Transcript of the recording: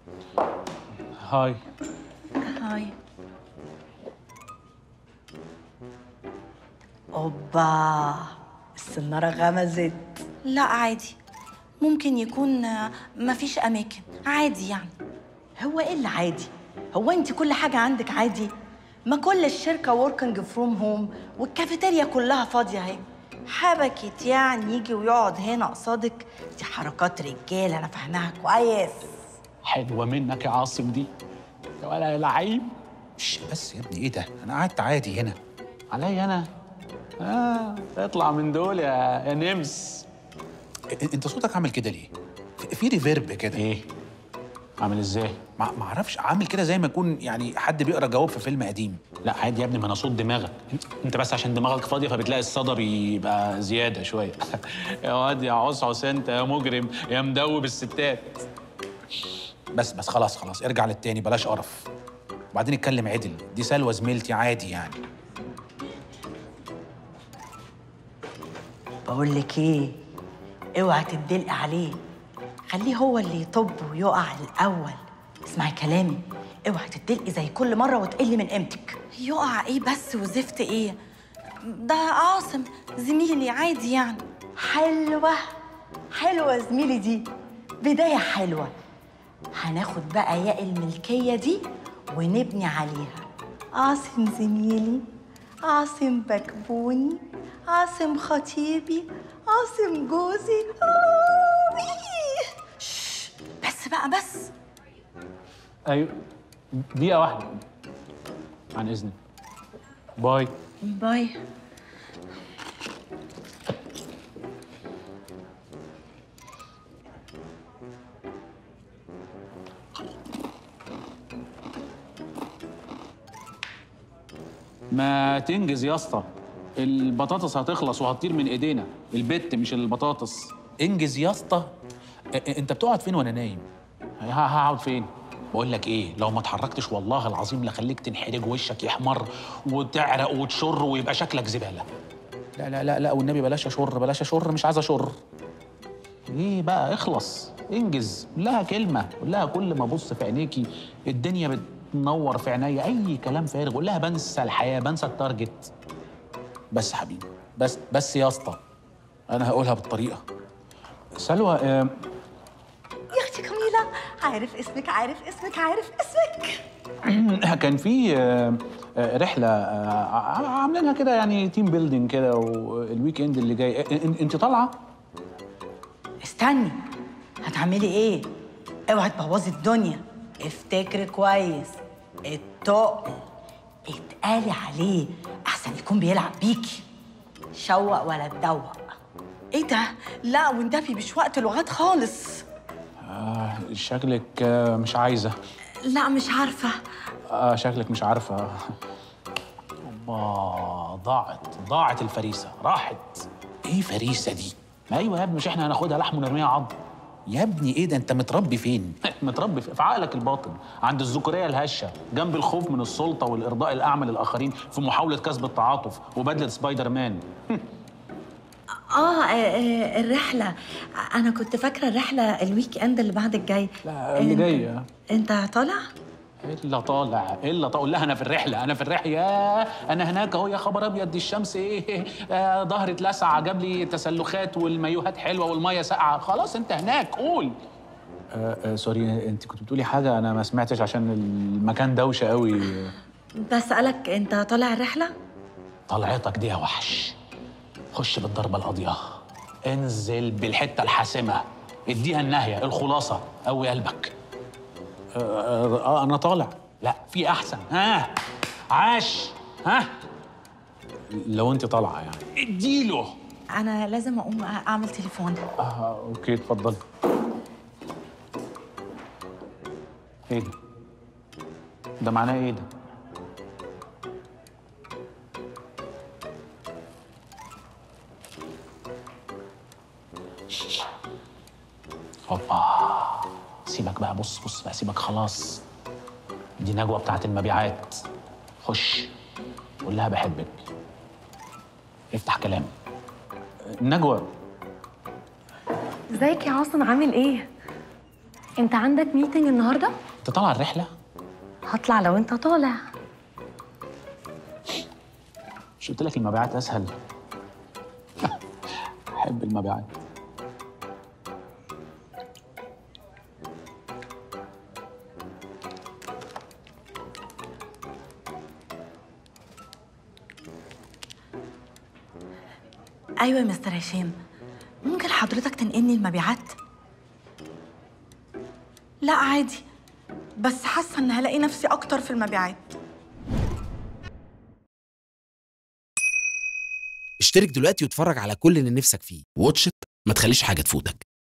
هاي هاي اوبا السنارة غمزت لا عادي ممكن يكون آه، مفيش اماكن عادي يعني هو ايه اللي عادي؟ هو انت كل حاجة عندك عادي؟ ما كل الشركة وركينج فروم هوم والكافيتيريا كلها فاضية اهي حبكت يعني يجي ويقعد هنا قصادك دي حركات رجالة أنا فاهماها كويس حلوه منك يا عاصم دي يا ولا يا لعيب شش، بس يا ابني ايه ده انا قعدت عادي هنا عليا انا اه اطلع من دول يا يا نمس إ- انت صوتك عامل كده ليه في- في ريفيرب كده ايه عامل ازاي ما ما اعرفش عامل كده زي ما يكون يعني حد بيقرا جواب في فيلم قديم لا عادي يا ابني ما انا صوت دماغك انت, انت بس عشان دماغك فاضيه فبتلاقي الصدى بيبقى زياده شويه يا واد يا عصعص انت يا مجرم يا مدوب الستات بس بس خلاص خلاص ارجع للتاني بلاش قرف وبعدين اتكلم عدل دي سلوى زميلتي عادي يعني بقول لك ايه اوعي تدلقي عليه خليه هو اللي يطب ويقع الاول اسمعي كلامي اوعي تدلقي زي كل مره وتقلي من قيمتك يقع ايه بس وزفت ايه ده عاصم زميلي عادي يعني حلوه حلوه زميلي دي بدايه حلوه هناخد بقى ياء الملكيه دي ونبني عليها عاصم زميلي عاصم بكبوني عاصم خطيبي عاصم جوزي آه. شش، بس بقى بس ايوه دقيقه واحده عن اذنك باي باي ما تنجز يا اسطى البطاطس هتخلص وهتطير من ايدينا البت مش البطاطس انجز يا اسطى إ- إ- انت بتقعد فين وانا نايم ه- هقعد فين بقول لك ايه لو ما اتحركتش والله العظيم لخليك تنحرج وشك يحمر وتعرق وتشر ويبقى شكلك زباله لا لا لا لا والنبي بلاش اشر بلاش اشر مش عايز اشر ايه بقى اخلص انجز قول لها كلمه قول لها كل ما ابص في عينيكي الدنيا بتنور في عينيا اي كلام فارغ قول لها بنسى الحياه بنسى التارجت بس يا حبيبي بس بس يا اسطى انا هقولها بالطريقه سلوى آه، يا اختي كميله عارف اسمك عارف اسمك عارف اسمك كان في آه، آه، رحله آه، ع- عاملينها كده يعني تيم بيلدينج كده والويك اند اللي جاي آه، إن- انت طالعه استني هتعملي ايه اوعي تبوظي الدنيا افتكري كويس التقل اتقالي عليه احسن يكون بيلعب بيكي شوق ولا تدوق ايه ده لا والنبي مش وقت لغات خالص آه، شكلك آه، مش عايزه لا مش عارفه آه شكلك مش عارفه الله ضاعت ضاعت الفريسه راحت ايه فريسه دي ايوه يا ابني مش احنا هناخدها لحم ونرميها عض يا ابني ايه ده انت متربي فين متربي في في عقلك الباطن عند الذكوريه الهشه جنب الخوف من السلطه والارضاء الاعمى للاخرين في محاوله كسب التعاطف وبدله سبايدر مان اه آه، آه، الرحله انا كنت فاكره الرحله الويك اند اللي بعد الجاي لا اللي أنت- جاي انت طالع الا طالع الا طالع قول لها انا في الرحله انا في الرحله يا انا هناك اهو يا خبر ابيض دي الشمس ايه آه ظهر اتلسع جاب لي تسلخات والمايوهات حلوه والميه ساقعه خلاص انت هناك قول آه آه سوري انت كنت بتقولي حاجه انا ما سمعتش عشان المكان دوشه قوي بسالك انت طالع الرحله طلعتك دي يا وحش خش بالضربه القاضيه انزل بالحته الحاسمه اديها النهيه الخلاصه قوي قلبك آه, آه, اه انا طالع لا في احسن ها عاش ها لو انت طالعه يعني اديله انا لازم اقوم اعمل تليفون اه اوكي اتفضلي ايه ده ده معناه ايه ده هوبا سيبك بقى بص بص بقى سيبك خلاص دي نجوى بتاعت المبيعات خش قول لها بحبك افتح كلام نجوى ازيك يا عاصم عامل ايه؟ انت عندك ميتنج النهارده انت طالعه الرحله هطلع لو انت طالع مش قلت لك المبيعات اسهل احب المبيعات ايوه يا مستر هشام ممكن حضرتك تنقلني المبيعات لا عادي بس حاسه ان هلاقي نفسي اكتر في المبيعات اشترك دلوقتي واتفرج على كل اللي نفسك فيه واتش إت، ما تخليش حاجة تفوتك